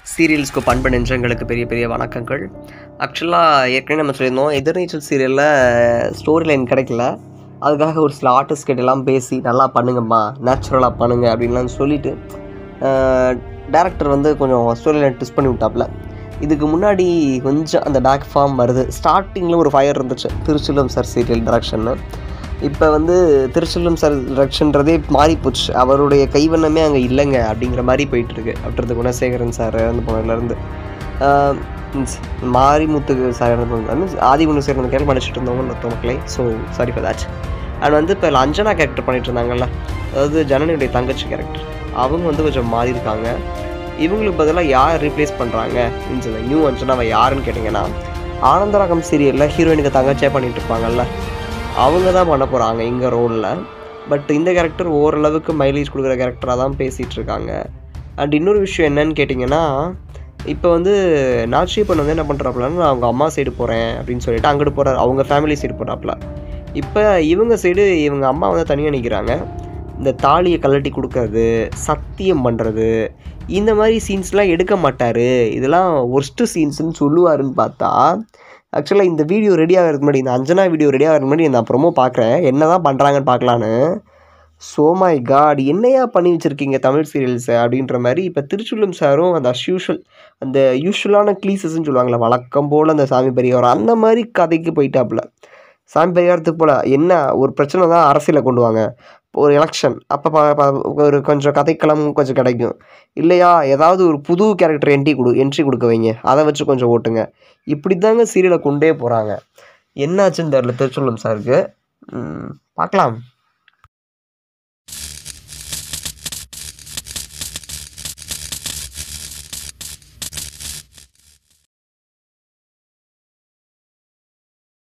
சீரியல்ஸ்க்கு பண்பு நெஞ்சங்களுக்கு பெரிய பெரிய வணக்கங்கள் ஆக்சுவலாக ஏற்கனவே நம்ம சொல்லியிருந்தோம் எதிர்நீச்சல் சீரியலில் ஸ்டோரி லைன் கிடைக்கல அதுக்காக ஒரு சில ஆர்டிஸ்ட் கிட்ட எல்லாம் பேசி நல்லா பண்ணுங்கம்மா நேச்சுரலாக பண்ணுங்க அப்படின்லாம் சொல்லிட்டு டேரக்டர் வந்து கொஞ்சம் ஸ்டோரி லைன் ட்விஸ்ட் பண்ணி விட்டாப்புல இதுக்கு முன்னாடி கொஞ்சம் அந்த பேக் ஃபார்ம் வருது ஸ்டார்டிங்கில் ஒரு ஃபயர் இருந்துச்சு திருச்சிலம் சார் சீரியல் டேரக்ஷன்னு இப்போ வந்து திருச்செல்லும் சார் டேரக்ஷன்றதே மாறி போச்சு அவருடைய கைவண்ணமே அங்கே இல்லைங்க அப்படிங்கிற மாதிரி போயிட்டுருக்கு அப்படின்றது குணசேகரன் சார் இறந்து போனதுலேருந்து மாரிமுத்து சார் இறந்து போனது மீன்ஸ் ஆதி குணசேகரன் கேரள் படிச்சுட்டு இருந்தவங்க மொத்த மக்களை so sorry for that and வந்து இப்போ அஞ்சனா கேரக்டர் பண்ணிட்டு இருந்தாங்கல்ல அதாவது ஜனனியுடைய தங்கச்சி கேரக்டர் அவங்க வந்து கொஞ்சம் மாறி இருக்காங்க இவங்களுக்கு பதிலாக யார் ரீப்ளேஸ் பண்ணுறாங்க மீன்ஸ் இந்த நியூ அஞ்சனா அவன் யாருன்னு கேட்டிங்கன்னா ஆனந்தராகம் சீரியலில் ஹீரோயினுக்கு தங்கச்சியாக பண்ணிட்டு இருப்பாங்கல்ல அவங்க தான் பண்ண போகிறாங்க இங்கே ரோலில் பட் இந்த கேரக்டர் ஓரளவுக்கு மைலேஜ் கொடுக்குற கேரக்டராக தான் பேசிகிட்டு இருக்காங்க அண்ட் இன்னொரு விஷயம் என்னன்னு கேட்டிங்கன்னா இப்போ வந்து நாச்சியப்பன் வந்து என்ன பண்ணுறாப்புலன்னு நான் அவங்க அம்மா சைடு போகிறேன் அப்படின்னு சொல்லிட்டு அங்கிட்டு போகிறார் அவங்க ஃபேமிலி சைடு போகிறாப்புல இப்போ இவங்க சைடு இவங்க அம்மா வந்து தனியாக நிற்கிறாங்க இந்த தாலியை கழட்டி கொடுக்கறது சத்தியம் பண்ணுறது இந்த மாதிரி சீன்ஸ்லாம் எடுக்க மாட்டார் இதெல்லாம் ஒர்ஸ்ட்டு சீன்ஸ்னு சொல்லுவாருன்னு பார்த்தா ஆக்சுவலாக இந்த வீடியோ ரெடி ஆகிறதுக்கு முன்னாடி இந்த அஞ்சனா வீடியோ ரெடி ஆகிறதுக்கு முன்னாடி நான் ப்ரொமோ பார்க்குறேன் என்ன தான் பண்ணுறாங்கன்னு பார்க்கலான்னு ஸோ மை காட் என்னையா பண்ணி வச்சுருக்கீங்க தமிழ் சீரியல்ஸை அப்படின்ற மாதிரி இப்போ திருச்சுள்ளும் சாரும் அந்த அஸ்யூஷுவல் அந்த யூஷுவலான க்ளீசஸ்ன்னு சொல்லுவாங்களே வழக்கம் போல் அந்த சாமி பெரியவர் அந்த மாதிரி கதைக்கு போயிட்டாப்புல சாமி பெரியாரத்துக்கு போல் என்ன ஒரு பிரச்சனை தான் அரசியலை கொண்டு வாங்க ஒரு எலெக்ஷன் அப்போ ஒரு கொஞ்சம் கதைக்களம் கொஞ்சம் கிடைக்கும் இல்லையா ஏதாவது ஒரு புது கேரக்டர் என்ட்ரி கொடு என்ட்ரி கொடுக்க வைங்க அதை வச்சு கொஞ்சம் ஓட்டுங்க இப்படி தாங்க சீரியலை கொண்டே போகிறாங்க என்னாச்சுன்னு தெரில திருச்செல்வம் சாருக்கு பார்க்கலாம்